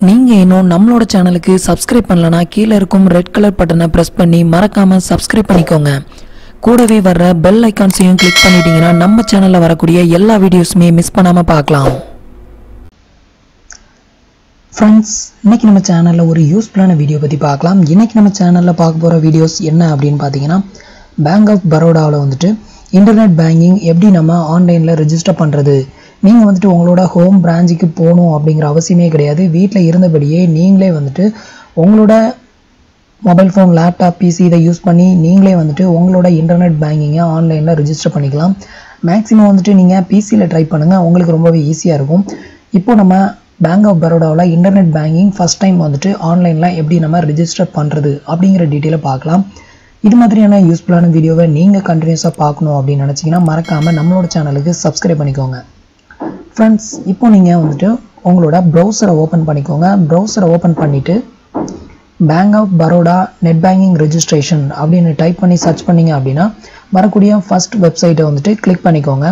நீங்கள் இன்னும் நம்மளோட சேனலுக்கு சப்ஸ்கிரைப் பண்ணலனா கீழே இருக்கும் ரெட் கலர் பட்டனை ப்ரெஸ் பண்ணி மறக்காமல் சப்ஸ்கிரைப் பண்ணிக்கோங்க கூடவே வர்ற பெல் ஐக்கான்ஸையும் கிளிக் பண்ணிட்டீங்கன்னா நம்ம சேனலில் வரக்கூடிய எல்லா வீடியோஸுமே மிஸ் பண்ணாமல் பார்க்கலாம் ஃப்ரெண்ட்ஸ் இன்னைக்கு நம்ம சேனலில் ஒரு யூஸ்ஃபுல்லான வீடியோ பற்றி பார்க்கலாம் இன்னைக்கு நம்ம சேனலில் பார்க்க போகிற வீடியோஸ் என்ன அப்படின்னு பார்த்தீங்கன்னா பேங்க் ஆஃப் பரோடாவில் வந்துட்டு இன்டர்நெட் பேங்கிங் எப்படி நம்ம ஆன்லைனில் ரெஜிஸ்டர் பண்ணுறது நீங்கள் வந்துட்டு உங்களோட ஹோம் பிரான்ச்சுக்கு போகணும் அப்படிங்கிற அவசியமே கிடையாது வீட்டில் இருந்தபடியே நீங்களே வந்துட்டு உங்களோட மொபைல் ஃபோன் லேப்டாப் பிசி இதை யூஸ் பண்ணி நீங்களே வந்துட்டு உங்களோட இன்டர்நெட் பேங்கிங்கை ஆன்லைனில் ரெஜிஸ்டர் பண்ணிக்கலாம் மேக்ஸிமம் வந்துட்டு நீங்கள் பிசியில் ட்ரை பண்ணுங்கள் உங்களுக்கு ரொம்பவே ஈஸியாக இருக்கும் இப்போ நம்ம பேங்க் ஆஃப் பரோடாவில் இன்டர்நெட் பேங்கிங் ஃபஸ்ட் டைம் வந்துட்டு ஆன்லைனில் எப்படி நம்ம ரெஜிஸ்டர் பண்ணுறது அப்படிங்கிற டீட்டெயிலை பார்க்கலாம் இது மாதிரியான யூஸ்ஃபுல்லான வீடியோவை நீங்கள் கண்டினியூஸாக பார்க்கணும் அப்படின்னு நினச்சிங்கன்னா மறக்காமல் நம்மளோட சேனலுக்கு சப்ஸ்கிரைப் பண்ணிக்கோங்க ஃப்ரெண்ட்ஸ் இப்போ நீங்கள் வந்துட்டு உங்களோட ப்ரௌசரை ஓப்பன் பண்ணிக்கோங்க ப்ரௌசரை ஓப்பன் பண்ணிவிட்டு bank of Baroda net banking registration அப்படின்னு டைப் பண்ணி சர்ச் பண்ணீங்க அப்படின்னா வரக்கூடிய ஃபர்ஸ்ட் வெப்சைட்டை வந்துட்டு கிளிக் பண்ணிக்கோங்க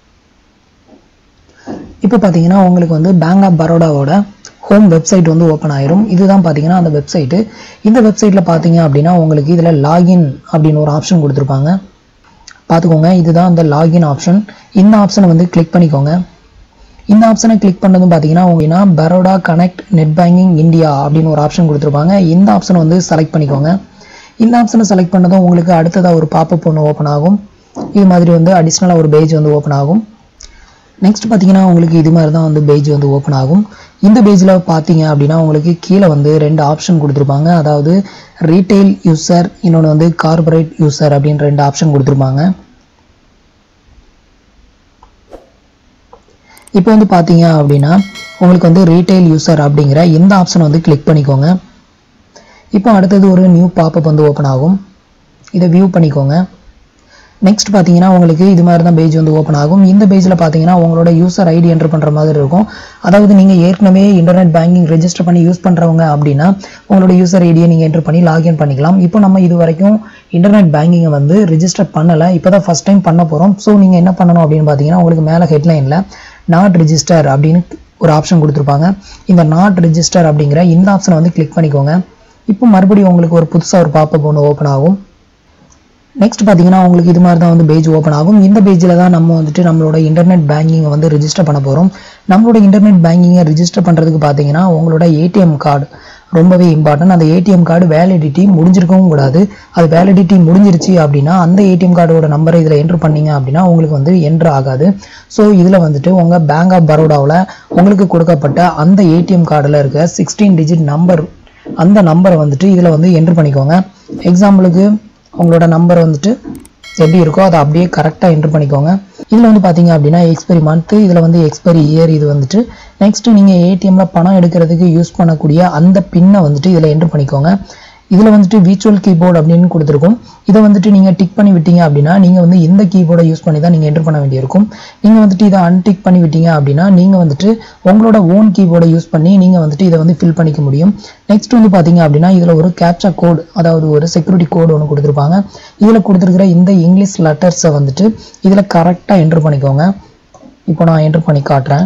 இப்போ பார்த்தீங்கன்னா உங்களுக்கு வந்து பேங்க் ஆஃப் பரோடாவோட ஹோம் வெப்சைட் வந்து ஓப்பன் ஆயிரும் இதுதான் பார்த்தீங்கன்னா அந்த வெப்சைட்டு இந்த வெப்சைட்டில் பார்த்தீங்க அப்படின்னா உங்களுக்கு இதில் லாகின் அப்படின்னு ஒரு ஆப்ஷன் கொடுத்துருப்பாங்க பார்த்துக்கோங்க இதுதான் அந்த லாகின் ஆப்ஷன் இந்த ஆப்ஷனை வந்து கிளிக் பண்ணிக்கோங்க இந்த ஆப்ஷனை கிளிக் பண்ணதும் பார்த்தீங்கன்னா உங்கன்னா Baroda connect net banking India அப்படின்னு ஒரு ஆப்ஷன் கொடுத்துருப்பாங்க இந்த ஆப்ஷனை வந்து செலக்ட் பண்ணிக்கோங்க இந்த ஆப்ஷனை செலக்ட் பண்ணதும் உங்களுக்கு அடுத்ததாக ஒரு பாப்பப் ஒன்று ஓப்பன் ஆகும் இது மாதிரி வந்து அடிஷ்னலாக ஒரு பேஜ் வந்து ஓப்பன் ஆகும் நெக்ஸ்ட் பார்த்தீங்கன்னா உங்களுக்கு இது மாதிரி தான் வந்து பேஜ் வந்து ஓப்பன் ஆகும் இந்த பேஜில் பார்த்தீங்க அப்படின்னா உங்களுக்கு கீழே வந்து ரெண்டு ஆப்ஷன் கொடுத்துருப்பாங்க அதாவது ரீட்டைல் யூசர் இன்னொன்று வந்து கார்பரேட் யூசர் அப்படின்னு ரெண்டு ஆப்ஷன் கொடுத்துருப்பாங்க இப்போ வந்து பார்த்தீங்க அப்படின்னா உங்களுக்கு வந்து ரீட்டைல் யூசர் அப்படிங்கிற இந்த ஆப்ஷனை வந்து கிளிக் பண்ணிக்கோங்க இப்போ அடுத்தது ஒரு நியூ பாப்பப் வந்து ஓப்பன் ஆகும் இதை வியூ பண்ணிக்கோங்க நெக்ஸ்ட் பார்த்தீங்கன்னா உங்களுக்கு இது மாதிரி தான் பேஜ் வந்து ஓப்பன் ஆகும் இந்த பேஜில் பார்த்தீங்கன்னா உங்களோட யூசர் ஐடி என்டர் பண்ணுற மாதிரி இருக்கும் அதாவது நீங்கள் ஏற்கனவே இன்டர்நெட் பேங்கிங் ரெஜிஸ்டர் பண்ணி யூஸ் பண்ணுறவங்க அப்படின்னா உங்களோட யூசர் ஐடியை நீங்கள் என்டர் பண்ணி லாகின் பண்ணிக்கலாம் இப்போ நம்ம இது வரைக்கும் இன்டர்நெட் பேங்கிங்கை வந்து ரெஜிஸ்டர் பண்ணலை இப்போ தான் ஃபஸ்ட் டைம் பண்ண போகிறோம் ஸோ நீங்கள் என்ன பண்ணணும் அப்படின்னு பார்த்தீங்கன்னா உங்களுக்கு மேலே ஹெட்லைனில் நாட் ரெஜிஸ்டர் அப்படின்னு ஒரு ஆப்ஷன் கொடுத்துருப்பாங்க இந்த நாட் ரெஜிஸ்டர் அப்படிங்கிற இந்த ஆப்ஷனை வந்து கிளிக் பண்ணிக்கோங்க இப்போ மறுபடியும் உங்களுக்கு ஒரு புதுசாக ஒரு பாப்பப் ஒன்று ஓப்பன் ஆகும் நெக்ஸ்ட் பார்த்தீங்கன்னா உங்களுக்கு இது மாதிரி தான் வந்து பேஜ் ஓப்பன் ஆகும் இந்த பேஜில் தான் நம்ம வந்துட்டு நம்மளோட இன்டர்நெட் பேங்கிங்கை வந்து ரிஜிஸ்டர் பண்ண போகிறோம் நம்மளோட இன்டர்நெட் பேங்கிங்கை ரிஜிஸ்டர் பண்ணுறதுக்கு பார்த்தீங்கன்னா உங்களோட ஏடிஎம் கார்டு ரொம்பவே இம்பார்ட்டன்ட் அந்த ஏடிஎம் கார்டு வேலிடிட்டி முடிஞ்சிருக்கவும் கூடாது அது வேலிடிட்டி முடிஞ்சிருச்சு அப்படின்னா அந்த ஏடிஎம் கார்டோட நம்பரை இதில் என்ட்ரு பண்ணீங்க அப்படின்னா உங்களுக்கு வந்து என்ட்ரு ஆகாது ஸோ இதில் வந்துட்டு உங்கள் பேங்க் ஆஃப் பரோடாவில் உங்களுக்கு கொடுக்கப்பட்ட அந்த ஏடிஎம் கார்டில் இருக்க சிக்ஸ்டீன் டிஜிட் நம்பர் அந்த நம்பரை வந்துட்டு இதில் வந்து என்ட்ரு பண்ணிக்கோங்க எக்ஸாம்பிளுக்கு உங்களோட நம்பர் வந்துட்டு எப்படி இருக்கோ அதை அப்படியே கரெக்டாக என்ட்ரு பண்ணிக்கோங்க இதில் வந்து பார்த்தீங்க அப்படின்னா எக்ஸ்பைரி மந்த்து இதில் வந்து எக்ஸ்பைரி இயர் இது வந்துட்டு நெக்ஸ்ட்டு நீங்கள் ஏடிஎம்மில் பணம் எடுக்கிறதுக்கு யூஸ் பண்ணக்கூடிய அந்த பின்னை வந்துட்டு இதில் என்ட்ரு பண்ணிக்கோங்க இதில் வந்துட்டு விர்ச்சுவல் கீபோர்டு அப்படின்னு கொடுத்துருக்கும் இதை வந்துட்டு நீங்கள் டிக் பண்ணி விட்டீங்க அப்படின்னா நீங்கள் வந்து இந்த கீபோர்டை யூஸ் பண்ணி தான் நீங்கள் என்ட்ரு பண்ண வேண்டியிருக்கும் நீங்கள் வந்துட்டு இதை அன்டிக் பண்ணி விட்டீங்க அப்படின்னா நீங்கள் வந்துட்டு உங்களோட ஓன் கீபோர்டை யூஸ் பண்ணி நீங்கள் வந்துட்டு இதை வந்து ஃபில் பண்ணிக்க முடியும் நெக்ஸ்ட் வந்து பார்த்தீங்க அப்படின்னா இதில் ஒரு கேப்சா கோடு அதாவது ஒரு செக்யூரிட்டி கோடு ஒன்று கொடுத்துருப்பாங்க இதில் கொடுத்துருக்கிற இந்த இங்கிலீஷ் லெட்டர்ஸை வந்துட்டு இதில் கரெக்டாக என்ட்ரு பண்ணிக்கோங்க இப்போ நான் என்ட்ரு பண்ணி காட்டுறேன்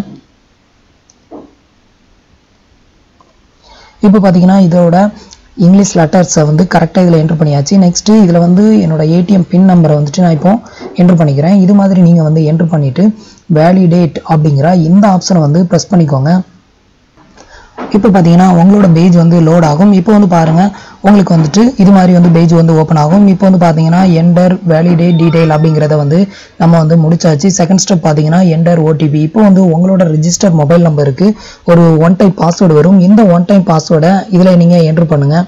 இப்போ பார்த்தீங்கன்னா இதோட இங்கிலீஷ் லெட்டர்ஸை வந்து கரெக்டாக இதில் என்ட்ரு பண்ணியாச்சு நெக்ஸ்ட்டு இதில் வந்து என்னோட ஏடிஎம் பின் நம்பரை வந்துட்டு நான் இப்போ என்ட்ரு பண்ணிக்கிறேன் இது மாதிரி நீங்கள் வந்து என்ட்ரு பண்ணிவிட்டு வேலிடேட் அப்படிங்கிற இந்த ஆப்ஷனை வந்து ப்ரெஸ் பண்ணிக்கோங்க இப்போ பார்த்தீங்கன்னா உங்களோட பேஜ் வந்து லோட் ஆகும் இப்போ வந்து பாருங்கள் உங்களுக்கு வந்துட்டு இது மாதிரி வந்து பேஜ் வந்து ஓப்பன் ஆகும் இப்போ வந்து பார்த்தீங்கன்னா என்டர் வேலிடேட் டீடைல் அப்படிங்கிறத வந்து நம்ம வந்து முடிச்சாச்சு செகண்ட் ஸ்டெப் பார்த்தீங்கன்னா என்டர் ஓடிபி இப்போ வந்து உங்களோட ரிஜிஸ்டர் மொபைல் நம்பருக்கு ஒரு ஒன் டைம் பாஸ்வேர்டு வரும் இந்த ஒன் டைம் பாஸ்வேர்டை இதில் நீங்கள் என்ட்ரு பண்ணுங்கள்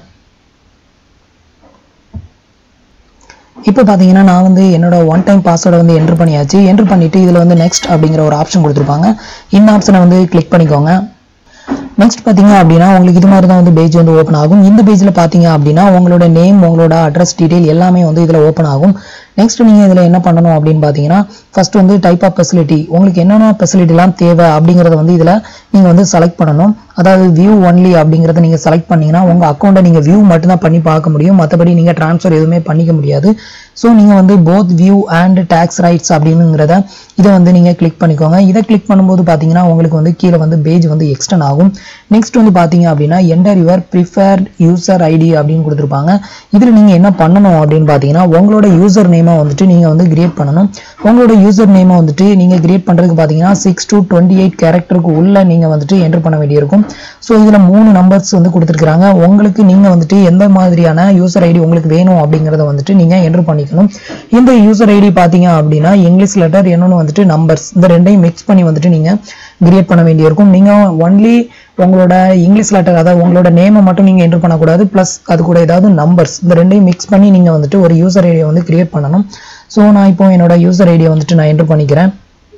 இப்போ பார்த்தீங்கன்னா நான் வந்து என்னோட ஒன் டைம் பாஸ்வேர்டை வந்து என்ட்ரு பண்ணியாச்சு என்ட்ரு பண்ணிவிட்டு இதில் வந்து நெக்ஸ்ட் அப்படிங்கிற ஒரு ஆப்ஷன் கொடுத்துருப்பாங்க இந்த ஆப்ஷனை வந்து கிளிக் பண்ணிக்கோங்க நெக்ஸ்ட் பார்த்தீங்க அப்படின்னா உங்களுக்கு இது மாதிரி தான் வந்து பேஜ் வந்து ஓப்பன் ஆகும் இந்த பேஜில் பார்த்தீங்க அப்படின்னா உங்களோட நேம் உங்களோட அட்ரஸ் டீடைல் எல்லாமே வந்து இதில் ஓப்பன் ஆகும் நெக்ஸ்ட் நீங்கள் இதில் என்ன பண்ணணும் அப்படின்னு பார்த்தீங்கன்னா ஃபர்ஸ்ட் வந்து டைப் ஆஃப் ஃபெசிலிட்டி உங்களுக்கு என்னென்ன ஃபெசிலிட்டிலாம் தேவை அப்படிங்கிறத வந்து இதில் நீங்கள் வந்து செலக்ட் பண்ணணும் அதாவது வியூ ஒன்லி அப்படிங்கிறத நீங்கள் செலக்ட் பண்ணீங்கன்னா உங்கள் அக்கௌண்ட்டை நீங்கள் வியூ மட்டும்தான் பண்ணி பார்க்க முடியும் மற்றபடி நீங்கள் ட்ரான்ஸ்ஃபர் எதுவுமே பண்ணிக்க முடியாது ஸோ நீங்கள் வந்து both view and takes rights அப்படிங்கிறத இதை வந்து நீங்கள் கிளிக் பண்ணிக்கோங்க இதை கிளிக் பண்ணும்போது பார்த்தீங்கன்னா உங்களுக்கு வந்து கீழே வந்து பேஜ் வந்து எக்ஸ்டன் ஆகும் நெக்ஸ்ட் வந்து பார்த்தீங்க அப்படின்னா enter your preferred user ID அப்படின்னு கொடுத்துருப்பாங்க இதில் நீங்கள் என்ன பண்ணணும் அப்படின்னு பார்த்தீங்கன்னா உங்களோட யூசர் நேமை வந்துட்டு நீங்கள் வந்து கிரியேட் பண்ணணும் உங்களோட யூசர் நேமை வந்துட்டு நீங்கள் கிரியேட் பண்ணுறதுக்கு பார்த்தீங்கன்னா சிக்ஸ் டு டுவெண்ட்டி எயிட் கேரக்டருக்கு உள்ள நீங்கள் வந்துட்டு என்டர் பண்ண வேண்டியிருக்கும் ஸோ இதில் மூணு நம்பர்ஸ் வந்து கொடுத்துருக்காங்க உங்களுக்கு நீங்கள் வந்துட்டு எந்த மாதிரியான யூசர் ஐடி உங்களுக்கு வேணும் அப்படிங்கிறத வந்துட்டு நீங்கள் என்டர் பண்ணிக்கணும் இந்த யூசர் ஐடி பார்த்தீங்க அப்படின்னா இங்கிலீஷ் லெட்டர் இன்னொன்று வந்துட்டு நம்பர்ஸ் இந்த ரெண்டையும் மிக்ஸ் பண்ணி வந்துட்டு நீங்கள் கிரியேட் பண்ண வேண்டியிருக்கும் நீங்கள் ஒன்லி உங்களோட இங்கிலீஷ் லெட்டர் அதாவது உங்களோட நேமை மட்டும் நீங்கள் என்டர் பண்ணக்கூடாது ப்ளஸ் அது கூட ஏதாவது நம்பர்ஸ் இந்த ரெண்டையும் மிக்ஸ் பண்ணி நீங்கள் வந்துட்டு ஒரு யூசர் ஐடியை வந்து கிரியேட் பண்ணணும் ஸோ நான் இப்போ என்னோட யூசர் ஐடியை வந்துட்டு நான் என்டர் பண்ணிக்கிறேன்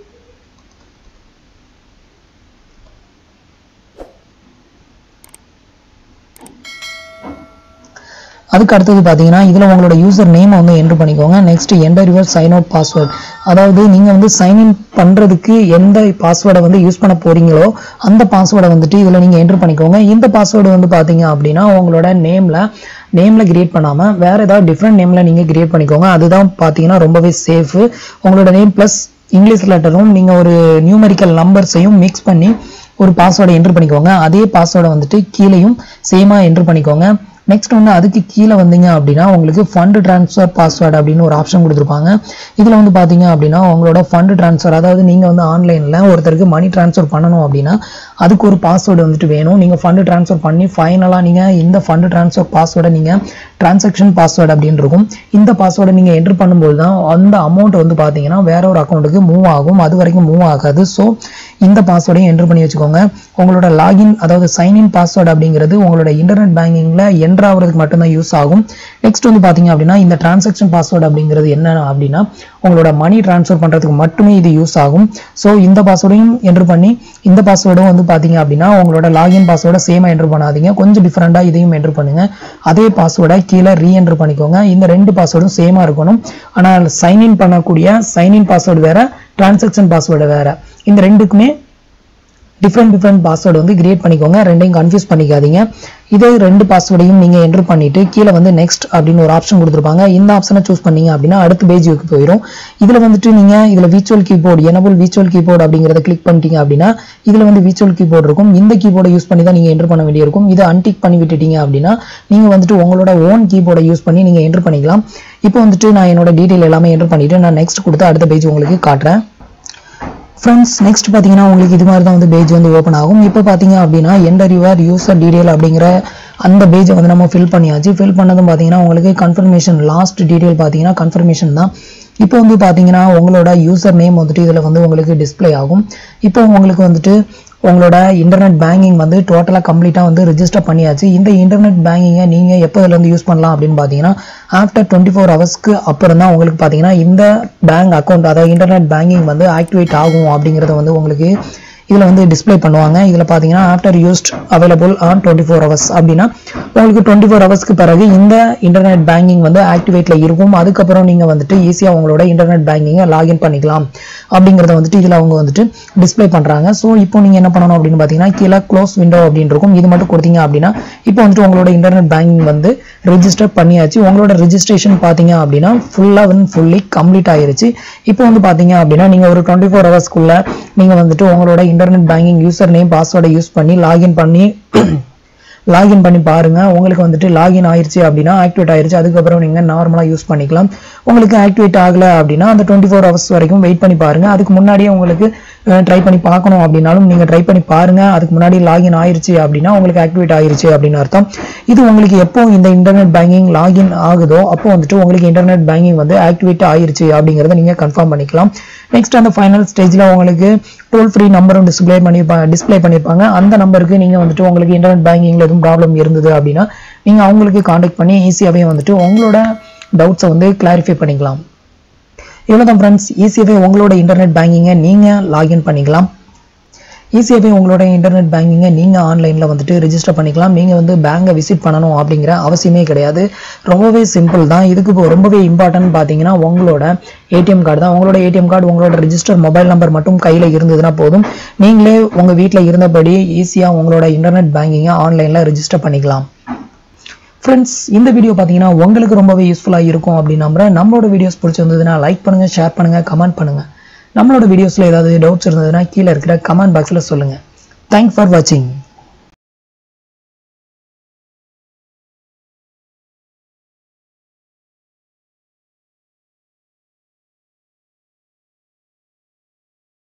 அதுக்கு அடுத்தது பார்த்தீங்கன்னா இதில் உங்களோட யூசர் நேமை வந்து என்டர் பண்ணிக்கோங்க next enter your sign out password அதாவது நீங்கள் வந்து சைன் இன் பண்ணுறதுக்கு எந்த பாஸ்வேர்டை வந்து யூஸ் பண்ண போறீங்களோ அந்த பாஸ்வேர்டை வந்துட்டு இதில் நீங்கள் என்டர் பண்ணிக்கோங்க இந்த பாஸ்வேர்டு வந்து பார்த்தீங்க அப்படின்னா உங்களோட நேமில் நேமில் கிரியேட் பண்ணாமல் வேறு ஏதாவது டிஃப்ரெண்ட் நேமில் நீங்கள் கிரியேட் பண்ணிக்கோங்க அதுதான் பார்த்தீங்கன்னா ரொம்பவே சேஃபு உங்களோட நேம் ப்ளஸ் இங்கிலீஷ் லெட்டரும் நீங்கள் ஒரு நியூமெரிக்கல் நம்பர்ஸையும் மிக்ஸ் பண்ணி ஒரு பாஸ்வேர்டை என்டர் பண்ணிக்கோங்க அதே பாஸ்வேர்டை வந்துட்டு கீழேயும் சேமாக என்டர் பண்ணிக்கோங்க நெக்ஸ்ட் வந்து அதுக்கு கீழே வந்தீங்க அப்படின்னா உங்களுக்கு ஃபண்ட் ட்ரான்ஸ்ஃபர் பாஸ்வேர்டு அப்படின்னு ஒரு ஆப்ஷன் கொடுத்துருப்பாங்க இதில் வந்து பார்த்தீங்க அப்படின்னா உங்களோட ஃபண்ட் ட்ரான்ஸ்ஃபர் அதாவது நீங்கள் வந்து ஆன்லைனில் ஒருத்தருக்கு மணி ட்ரான்ஸ்ஃபர் பண்ணணும் அப்படின்னா அதுக்கு ஒரு பாஸ்வேர்டு வந்துட்டு வேணும் நீங்கள் ஃபண்டு ட்ரான்ஸ்ஃபர் பண்ணி ஃபைனலாக நீங்கள் இந்த ஃபண்டு ட்ரான்ஸ்ஃபர் பாஸ்வேர்டை நீங்கள் டிரான்சாக்ஷன் பாஸ்வேர்டு அப்படின்னு இருக்கும் இந்த பாஸ்வேர்டை நீங்கள் என்டர் பண்ணும்போது தான் அந்த அமௌண்ட் வந்து பார்த்தீங்கன்னா வேற ஒரு அக்கௌண்ட்டுக்கு மூவ் ஆகும் அது வரைக்கும் மூவ் ஆகாது ஸோ இந்த பாஸ்வேர்டையும் என்டர் பண்ணி வச்சுக்கோங்க உங்களோட லாகின் அதாவது சைன்இன் பாஸ்வேர்டு அப்படிங்கிறது உங்களோட இன்டர்நெட் பேங்கிங்கில் என்டர் ஆகிறதுக்கு மட்டும்தான் யூஸ் ஆகும் நெக்ஸ்ட் வந்து பார்த்தீங்க அப்படின்னா இந்த டிரான்சாக்ஷன் பாஸ்வேர்டு அப்படிங்கிறது என்ன அப்படின்னா உங்களோட மணி ட்ரான்ஸ்ஃபர் பண்ணுறதுக்கு மட்டுமே இது யூஸ் ஆகும் ஸோ இந்த பாஸ்வேர்டையும் என்டர் பண்ணி இந்த பாஸ்வேர்டும் வந்து பார்த்தீங்க அப்படின்னா உங்களோட லாகின் பாஸ்வேர்டை சேமாக என்டர் பண்ணாதீங்க கொஞ்சம் டிஃப்ரெண்ட்டாக இதையும் என்டர் பண்ணுங்க அதே பாஸ்வேர்டை கீழே ரீஎன்டர் பண்ணிக்கோங்க இந்த ரெண்டு பாஸ்வேர்டும் சேமாக இருக்கணும் ஆனால் சைன்இன் பண்ணக்கூடிய சைன்இன் பாஸ்வேர்டு வேற டிரான்சாக்ஷன் பாஸ்வேர்டு வேற இந்த ரெண்டுக்குமே டிஃப்ரெண்ட் டிஃப்ரெண்ட் பாஸ்வேர்டு வந்து கிரியேட் பண்ணிக்கோங்க ரெண்டையும் கன்ஃபியூஸ் பண்ணிக்காதீங்க இதே ரெண்டு பாஸ்வேர்டையும் நீங்கள் என்டர் பண்ணிட்டு கீழே வந்து நெக்ஸ்ட் அப்படின்னு ஒரு ஆப்ஷன் கொடுத்துருப்பாங்க இந்த ஆப்ஷனை சூஸ் பண்ணீங்க அப்படின்னா அடுத்த பேஜுக்கு போயிடும் இதில் வந்துட்டு நீங்கள் இதில் virtual keyboard enable virtual keyboard அப்படிங்கிறத கிளிக் பண்ணிட்டீங்க அப்படின்னா இதில் வந்து விர்ச்சுவல் கீபோர்டு இருக்கும் இந்த கீபோர்டை யூஸ் பண்ணி தான் நீங்கள் என்டர் பண்ண வேண்டியிருக்கும் இதை அன்டிக் பண்ணி விட்டுட்டீங்க அப்படின்னா நீங்கள் வந்துட்டு உங்களோட ஓன் கீபோர்டை யூஸ் பண்ணி நீங்கள் என்டர் பண்ணிக்கலாம் இப்போ வந்துட்டு நான் என்னோட டீட்டெயில் எல்லாமே என்டர் பண்ணிட்டு நான் நெக்ஸ்ட் கொடுத்து அடுத்த பேஜ் உங்களுக்கு காட்டுறேன் ஃப்ரெண்ட்ஸ் நெக்ஸ்ட் பார்த்தீங்கன்னா உங்களுக்கு இது மாதிரி தான் வந்து பேஜ் வந்து ஓப்பன் ஆகும் இப்போ பார்த்தீங்க அப்படின்னா என்டர் யுவர் யூசர் டீடைல் அப்படிங்கிற அந்த பேஜை வந்து நம்ம ஃபில் பண்ணியாச்சு ஃபில் பண்ணதும் பார்த்தீங்கன்னா உங்களுக்கு கன்ஃபர்மேஷன் லாஸ்ட் டீடைல் பார்த்தீங்கன்னா கன்ஃபர்மேஷன் தான் இப்போ வந்து பார்த்தீங்கன்னா உங்களோட யூசர் நேம் வந்துட்டு இதில் வந்து உங்களுக்கு டிஸ்ப்ளே ஆகும் இப்போ உங்களுக்கு வந்துட்டு உங்களோட இன்டர்நெட் பேங்கிங் வந்து டோட்டலாக கம்ப்ளீட்டாக வந்து ரிஜிஸ்டர் பண்ணியாச்சு இந்த இன்டர்நெட் பேங்கிங்கை நீங்கள் எப்போ இதில் வந்து யூஸ் பண்ணலாம் அப்படின்னு பார்த்தீங்கன்னா ஆஃப்டர் டுவெண்ட்டி ஃபோர் ஹவர்ஸ்க்கு அப்புறம் தான் உங்களுக்கு பார்த்தீங்கன்னா இந்த பேங்க் அக்கௌண்ட் அதாவது இன்டர்நெட் பேங்கிங் வந்து ஆக்டிவேட் ஆகும் அப்படிங்கிறத வந்து உங்களுக்கு இதில் வந்து டிஸ்ப்ளே பண்ணுவாங்க இதில் பார்த்தீங்கன்னா after used available on twenty four hours அப்படின்னா உங்களுக்கு டுவெண்ட்டி ஃபோர் ஹவர்ஸ்க்கு பிறகு இந்த இன்டர்நெட் பேங்கிங் வந்து ஆக்டிவேட்டில் இருக்கும் அதுக்கப்புறம் நீங்கள் வந்துட்டு ஈஸியாக உங்களோட இன்டர்நெட் பேங்கிங்கை லாகின் பண்ணிக்கலாம் அப்படிங்கிறத வந்துட்டு இதில் அவங்க வந்துட்டு டிஸ்ப்ளே பண்ணுறாங்க ஸோ இப்போ நீங்கள் என்ன பண்ணணும் அப்படின்னு பார்த்தீங்கன்னா கீழே க்ளோஸ் விண்டோ அப்படின்னு இருக்கும் இது மட்டும் கொடுத்தீங்க அப்படின்னா இப்போ வந்துட்டு உங்களோட இன்டர்நெட் பேங்கிங் வந்து ரெஜிஸ்டர் பண்ணியாச்சு உங்களோட ரெஜிஸ்ட்ரேஷன் பார்த்தீங்க அப்படின்னா ஃபுல்லாக வந்து ஃபுல்லி கம்ப்ளீட் ஆயிருச்சு இப்போ வந்து பார்த்தீங்க அப்படின்னா நீங்கள் ஒரு டுவெண்ட்டி ஃபோர் ஹவர்ஸ்க்குள்ள நீங்கள் வந்துட்டு உங்களோட இன்டர்நெட் பேங்கிங் யூசர் நேம் பாஸ்வேர்டை யூஸ் பண்ணி லாகின் பண்ணி லாகின் பண்ணி பாருங்க உங்களுக்கு வந்துட்டு லாகின் ஆயிருச்சு அப்படின்னா ஆக்டிவேட் ஆயிருச்சு அதுக்கப்புறம் நீங்க நார்மலா யூஸ் பண்ணிக்கலாம் உங்களுக்கு ஆக்டிவேட் ஆகல அப்படின்னா அந்த டுவெண்ட்டி ஃபோர் ஹவர்ஸ் வரைக்கும் வெயிட் பண்ணி பாருங்க அதுக்கு முன்னாடியே உங்களுக்கு ட்ரை பண்ணி பார்க்கணும் அப்படின்னாலும் நீங்க ட்ரை பண்ணி பாருங்க அதுக்கு முன்னாடி லாகின் ஆயிருச்சு அப்படின்னா உங்களுக்கு ஆக்டிவேட் ஆயிருச்சு அப்படின்னு அர்த்தம் இது உங்களுக்கு எப்போ இந்த இன்டர்நெட் பேங்கிங் லாகின் ஆகுதோ அப்போ வந்துட்டு உங்களுக்கு இன்டர்நெட் பேங்கிங் வந்து ஆக்டிவேட் ஆயிருச்சு அப்படிங்கறத நீங்க கன்ஃபார்ம் பண்ணிக்கலாம் நெக்ஸ்ட் அந்த ஃபைனல் ஸ்டேஜ்ல உங்களுக்கு டோல் ஃப்ரீ நம்பரும் டிஸ்பிளே பண்ணியிருப்பாங்க டிஸ்பிளே பண்ணியிருப்பாங்க அந்த நம்பருக்கு நீங்கள் வந்துட்டு உங்களுக்கு இன்டர்நெட் பேங்கிங்கில் எதுவும் ப்ராப்ளம் இருந்தது அப்படின்னா நீங்கள் அவங்களுக்கு காண்டாக்ட் பண்ணி ஈஸியாகவே வந்துட்டு உங்களோட டவுட்ஸை வந்து கிளாரிஃபை பண்ணிக்கலாம் இவ்வளோ தான் ஃப்ரெண்ட்ஸ் ஈஸியாகவே உங்களோட இன்டர்நெட் பேங்கிங்கை நீங்கள் லாகின் பண்ணிக்கலாம் ஈஸியாகவே உங்களோட இன்டர்நெட் பேங்கிங்கை நீங்கள் ஆன்லைனில் வந்துட்டு ரிஜிஸ்டர் பண்ணிக்கலாம் நீங்கள் வந்து பேங்கை விசிட் பண்ணணும் அப்படிங்கிற அவசியமே கிடையாது ரொம்பவே சிம்பிள் தான் இதுக்கு இப்போ ரொம்பவே இம்பார்ட்டன்ட் பார்த்தீங்கன்னா உங்களோட ஏடிஎம் கார்டு தான் உங்களோட ஏடிஎம் கார்டு உங்களோட ரிஜிஸ்டர் மொபைல் நம்பர் மட்டும் கையில் இருந்ததுன்னா போதும் நீங்களே உங்கள் வீட்டில் இருந்தபடி ஈஸியாக உங்களோட இன்டர்நெட் பேங்கிங்கை ஆன்லைனில் ரிஜிஸ்டர் பண்ணிக்கலாம் ஃப்ரெண்ட்ஸ் இந்த வீடியோ பார்த்தீங்கன்னா உங்களுக்கு ரொம்பவே யூஸ்ஃபுல்லாக இருக்கும் அப்படின்னு நம்புறேன் நம்மளோட வீடியோஸ் பிடிச்சிருந்ததுன்னா லைக் பண்ணுங்கள் ஷேர் பண்ணுங்கள் கமெண்ட் பண்ணுங்கள் நம்மளோட வீடியோஸில் ஏதாவது டவுட்ஸ் இருந்ததுன்னா கீழே இருக்கிற கமெண்ட் பாக்ஸில் சொல்லுங்கள் தேங்க்ஸ் ஃபார் வாட்சிங்